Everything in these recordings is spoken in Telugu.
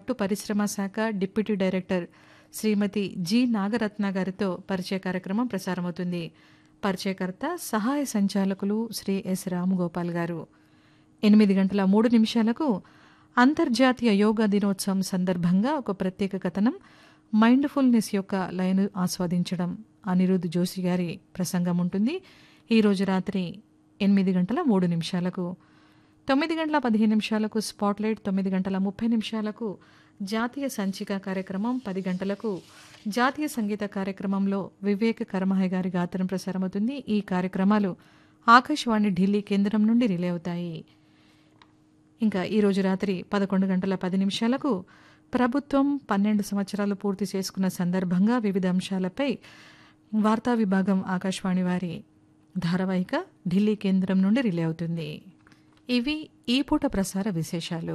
పట్టు పరిశ్రమ శాఖ deputy director Shrimati G Nagaratna గారితో పరిచయ కార్యక్రమం ప్రసారమవుతుంది పరిచయకర్త సహాయ సంచాలకులు శ్రీ ఎస్ రామగోపాల్ గారు ఎనిమిది గంటల మూడు నిమిషాలకు అంతర్జాతీయ యోగా దినోత్సవం సందర్భంగా ఒక ప్రత్యేక కథనం మైండ్ఫుల్నెస్ యొక్క లయను ఆస్వాదించడం అనిరుద్ జోషి గారి ప్రసంగం ఉంటుంది ఈరోజు రాత్రి ఎనిమిది గంటల మూడు నిమిషాలకు తొమ్మిది గంటల పదిహేను నిమిషాలకు స్పాట్లైట్ తొమ్మిది గంటల ముప్పై నిమిషాలకు జాతీయ సంచిక కార్యక్రమం పది గంటలకు జాతీయ సంగీత కార్యక్రమంలో వివేక్ కర్మహయ్ గారి గాత్రం ప్రసారమవుతుంది ఈ కార్యక్రమాలు ఆకాశవాణి ఢిల్లీ కేంద్రం నుండి రిలే అవుతాయి ఇంకా ఈరోజు రాత్రి పదకొండు గంటల పది నిమిషాలకు ప్రభుత్వం పన్నెండు సంవత్సరాలు పూర్తి చేసుకున్న సందర్భంగా వివిధ అంశాలపై వార్తా విభాగం ఆకాశవాణి వారి ధారావాహిక ఢిల్లీ కేంద్రం నుండి రిలే అవుతుంది ఇవి ఈ పూట ప్రసార విశేషాలు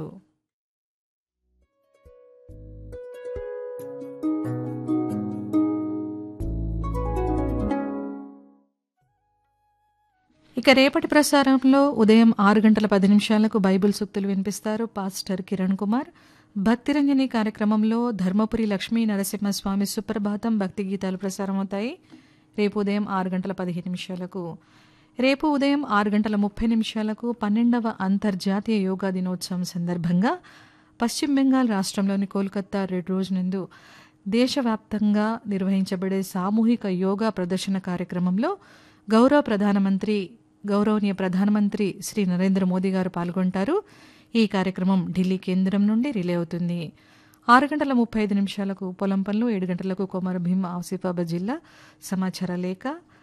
ఇక రేపటి ప్రసారంలో ఉదయం ఆరు గంటల పది నిమిషాలకు బైబిల్ సూక్తులు వినిపిస్తారు పాస్టర్ కిరణ్ కుమార్ భక్తిరంజని కార్యక్రమంలో ధర్మపురి లక్ష్మీ నరసింహస్వామి సుప్రభాతం భక్తి గీతాలు ప్రసారమవుతాయి రేపు ఉదయం ఆరు గంటల పదిహేను నిమిషాలకు రేపు ఉదయం ఆరు గంటల ముప్పై నిమిషాలకు పన్నెండవ అంతర్జాతీయ యోగా దినోత్సవం సందర్భంగా పశ్చిమ బెంగాల్ రాష్ట్రంలోని కోల్కతా రెడ్ రోజు నందు దేశవ్యాప్తంగా నిర్వహించబడే సామూహిక యోగా ప్రదర్శన కార్యక్రమంలో గౌరవ ప్రధానమంత్రి గౌరవనీయ ప్రధానమంత్రి శ్రీ నరేంద్ర మోదీ గారు పాల్గొంటారు ఈ కార్యక్రమం ఢిల్లీ కేంద్రం నుండి రిలే అవుతుంది ఆరు గంటల ముప్పై ఐదు నిమిషాలకు పొలం పనులు ఏడు గంటలకు కొమర భీమ్ ఆసిఫాబాద్ జిల్లా సమాచార లేఖ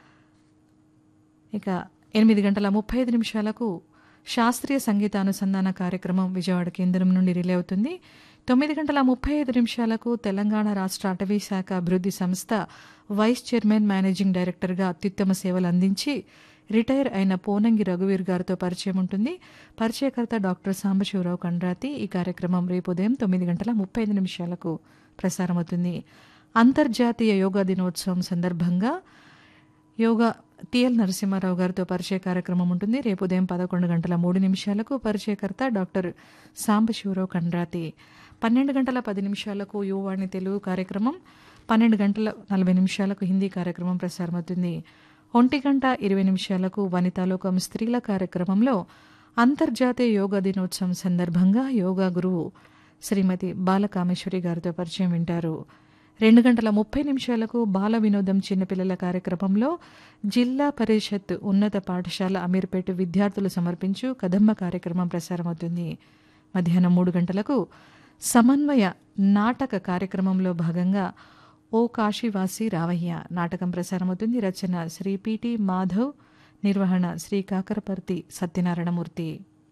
ఇక ఎనిమిది గంటల ముప్పై ఐదు నిమిషాలకు శాస్త్రీయ సంగీత అనుసంధాన కార్యక్రమం విజయవాడ కేంద్రం నుండి రిలే అవుతుంది తొమ్మిది గంటల ముప్పై ఐదు నిమిషాలకు తెలంగాణ రాష్ట్ర అటవీ శాఖ అభివృద్ధి సంస్థ వైస్ చైర్మన్ మేనేజింగ్ డైరెక్టర్గా అత్యుత్తమ సేవలు అందించి రిటైర్ అయిన పోనంగి రఘువీర్ గారితో పరిచయం ఉంటుంది పరిచయకర్త డాక్టర్ సాంబశివరావు కండ్రాతి ఈ కార్యక్రమం రేపు ఉదయం తొమ్మిది గంటల ముప్పై ఐదు నిమిషాలకు ప్రసారమవుతుంది అంతర్జాతీయ యోగా దినోత్సవం సందర్భంగా యోగా టిఎల్ నరసింహారావు గారితో పరిచయ కార్యక్రమం ఉంటుంది రేపు ఉదయం పదకొండు గంటల మూడు నిమిషాలకు పరిచయకర్త డాక్టర్ సాంబశివరావు కండ్రాతి పన్నెండు గంటల పది నిమిషాలకు యువవాణి తెలుగు కార్యక్రమం పన్నెండు గంటల నలభై నిమిషాలకు హిందీ కార్యక్రమం ప్రసారమవుతుంది ఒంటి గంట ఇరవై నిమిషాలకు వనితాలోకం స్త్రీల కార్యక్రమంలో అంతర్జాతీయ యోగా దినోత్సవం సందర్భంగా యోగా గురువు శ్రీమతి బాలకామేశ్వరి గారితో పరిచయం వింటారు రెండు గంటల ముప్పై నిమిషాలకు బాల వినోదం చిన్నపిల్లల కార్యక్రమంలో జిల్లా పరిషత్ ఉన్నత పాఠశాల అమీర్పేట విద్యార్థులు సమర్పించు కదమ్మ కార్యక్రమం ప్రసారమవుతుంది మధ్యాహ్నం మూడు గంటలకు సమన్వయ నాటక కార్యక్రమంలో భాగంగా ఓ కాశీవాసి రావయ్య నాటకం ప్రసారమవుతుంది రచన శ్రీ పిటి మాధవ్ నిర్వహణ శ్రీ కాకరపర్తి సత్యనారాయణమూర్తి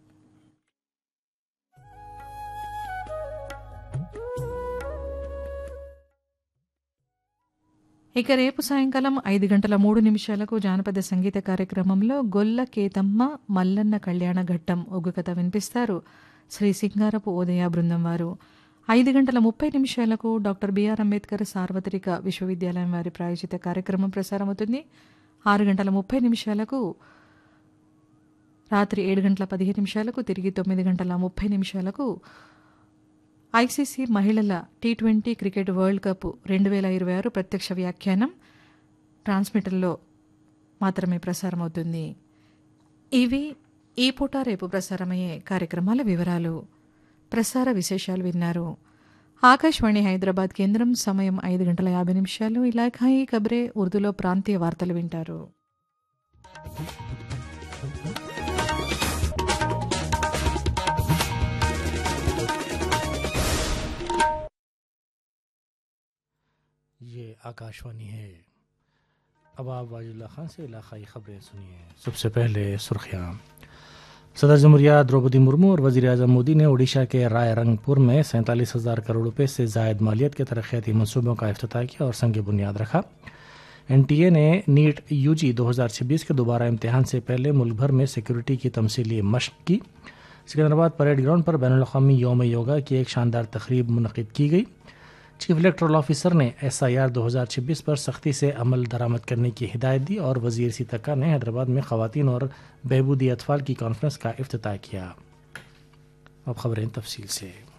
ఇక రేపు సాయంకాలం ఐదు గంటల మూడు నిమిషాలకు జానపద సంగీత కార్యక్రమంలో గొల్ల కేతమ్మ మల్లన్న కళ్యాణ ఘట్టం ఒగ్గు కథ వినిపిస్తారు శ్రీ సింగారపు ఉదయ బృందం వారు ఐదు గంటల ముప్పై నిమిషాలకు డాక్టర్ బిఆర్ అంబేద్కర్ సార్వత్రిక విశ్వవిద్యాలయం వారి ప్రాయోజిత కార్యక్రమం ప్రసారమవుతుంది ఆరు గంటల ముప్పై నిమిషాలకు రాత్రి ఏడు గంటల పదిహేను నిమిషాలకు తిరిగి తొమ్మిది గంటల ముప్పై నిమిషాలకు ఐసీసీ మహిళల T twenty cricket world cup రెండు వేల ఇరవై ఆరు ప్రత్యక్ష వ్యాఖ్యానం ట్రాన్స్మిటర్లో మాత్రమే ప్రసారమవుతుంది ఇవి ఈ పూట రేపు ప్రసారమయ్యే కార్యక్రమాల వివరాలు ప్రసార విశేషాలు విన్నారు ఆకాశవాణి హైదరాబాద్ కేంద్రం సమయం ఐదు గంటల యాభై నిమిషాలు ఇలాఖాయి కబ్రే ఉర్దూలో ప్రాంతీయ వార్తలు వింటారు ये आकाशवाणी है अब आप वाजुल्ला खान से इलाकाई खबरें सुनिए सबसे पहले सुर्खियाँ सदर जमहूरिया द्रौपदी मुर्मू और वजीर अजम मोदी ने ओडिशा के राय रंगपुर में सैंतालीस हज़ार करोड़ रुपये से जायद मालियत के तरक्याती मनसूबों का अफ्ताह किया और संग बुनियाद रखा एन टी ए ने नीट यू जी दो हज़ार छब्बीस के दोबारा इम्तहान से पहले मुल्क भर में सिक्योरिटी की तमसीली मशक की सिकंदराबाद परेड ग्राउंड पर बैन अवी योम योगा की एक शानदार तकरीब मुनद की गई चीफ इलेक्ट्रल ऑफिसर ने एस आई आर दो हज़ार छब्बीस पर सख्ती से अमल दरामद करने की हिदायत दी और वजीर सीतक्का ने हैदराबाद में खवतिन और बहबूदी अतफाल की कॉन्फ्रेंस का अफ्ताह किया अब खबरें तफसील से